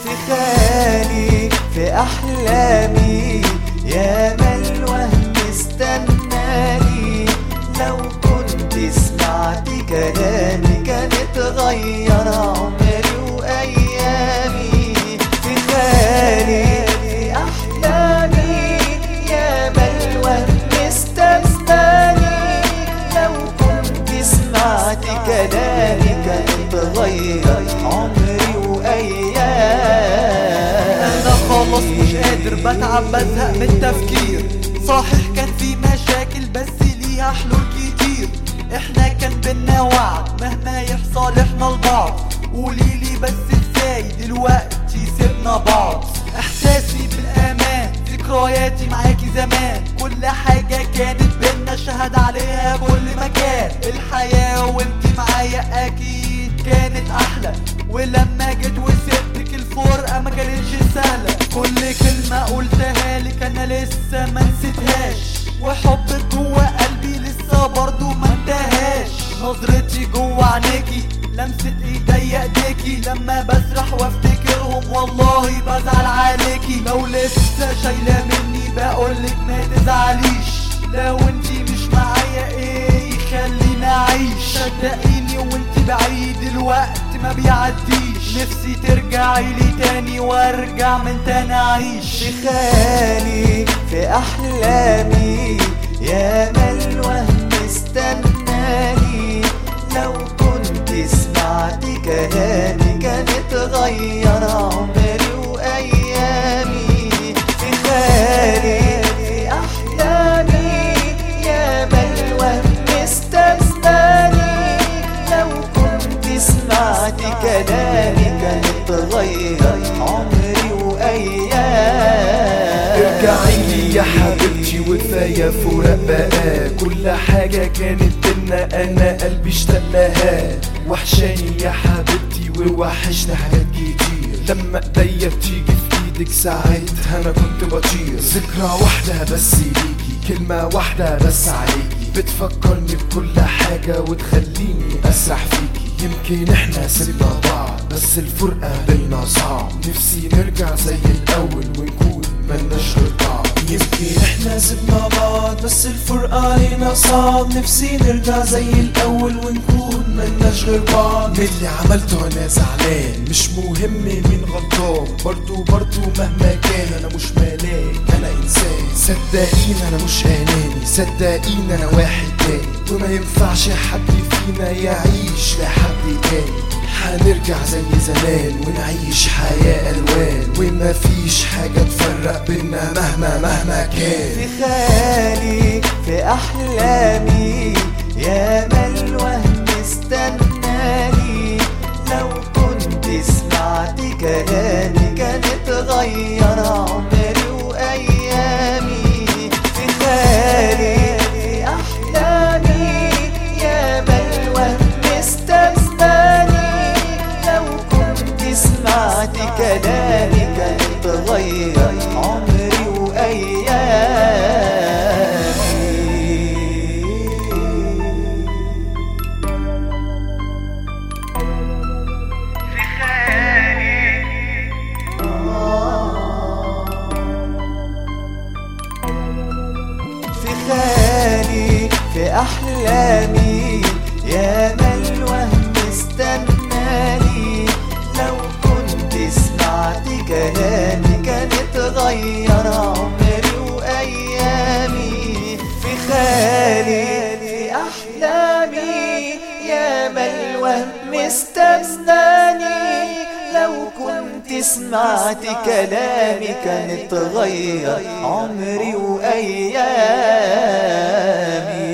في خيالي في أحلامي يا ما الوهم استناني لو كنت سمعت كلامي كان اتغير عمري وأيامي في خيالي في أحلامي يا ما الوهم استناني لو كنت سمعت كلامي كان اتغير عمري وأيامي انا خلاص مش قادر بتعب بزهق من التفكير صحيح كان في مشاكل بس ليها حلول كتير احنا كان بينا وعد مهما يحصل احنا لبعض قوليلي بس ازاي دلوقتي سيبنا بعض احساسي بالامان ذكرياتي معاكي زمان كل حاجة كانت بينا شهد عليها كل مكان الحياة وانت معايا اكيد كانت احلى ولما جيت وسبتك الفرقة ما كانتش سهلة كل كلمة قلتها لك انا لسه ما نسيتهاش وحبك جوه قلبي لسه برضو ما انتهاش نظرتي جوه عينيكي لمسة ايديا ايديكي لما بسرح وافتكرهم والله بزعل عليكي لو لسه شايلة مني بقولك ما تزعليش لو انتي مش معايا ايه يخليني اعيش صدقيني وانت بعيد الوقت ما بيعديش نفسي ترجعي لي تاني وارجع من تاني اعيش في خيالي في أحلامي يا ما الوهم استناني لو كنت سمعت كلامي كان اتغير عمري وأيامي في خيالي في أحلامي يا ما الوهم استناني لو كنت سمعت كلامي كان اتغير عمري وأيامي ارجعي لي يا حبيبتي وكفايه فراق بقى كل حاجه كانت بينا انا قلبي اشتاق لها وحشاني يا حبيبتي ووحشني حاجات كتير لما ايديا بتيجي في ايدك ساعتها انا كنت بطير ذكرى واحده بس ليكي كلمه واحده بس عليكي بتفكرني بكل حاجه وتخليني اسرح فيكي يمكن احنا سيبنا بعض بس الفرقه بينا صعب نفسي نرجع زي الاول ونكون ملناش غير بعض يمكن احنا سيبنا بعض بس الفرقة علينا صعب نفسي نرجع زي الأول ونكون ملناش غير بعض من اللي عملته انا زعلان مش مهم مين غلطان برضو برضو مهما كان انا مش ملاك انا انسان صدقيني انا مش اناني صدقيني انا واحد تاني وما ينفعش حد فينا يعيش لحد تاني هنرجع زي زمان ونعيش حياة ألوان ومفيش حاجة تفرق بينا مهما مهما كان في خيالي في أحلامي يا ما الوهم استناني لو كنت سمعت كلامي كان اتغير عمري وأيامي في خيالي في أحلامي يا ما الوهم استناني لو كنت سمعت كلامي كان اتغير عمري وأيامي في خيالي في أحلامي يا ما الوهم استناني لو كنت سمعت كلامي كان اتغير عمري وأيامي في خيالي في أحلامي يا ما الوهم استناني لو كنت سمعت كلامي كان اتغير عمري وأيامي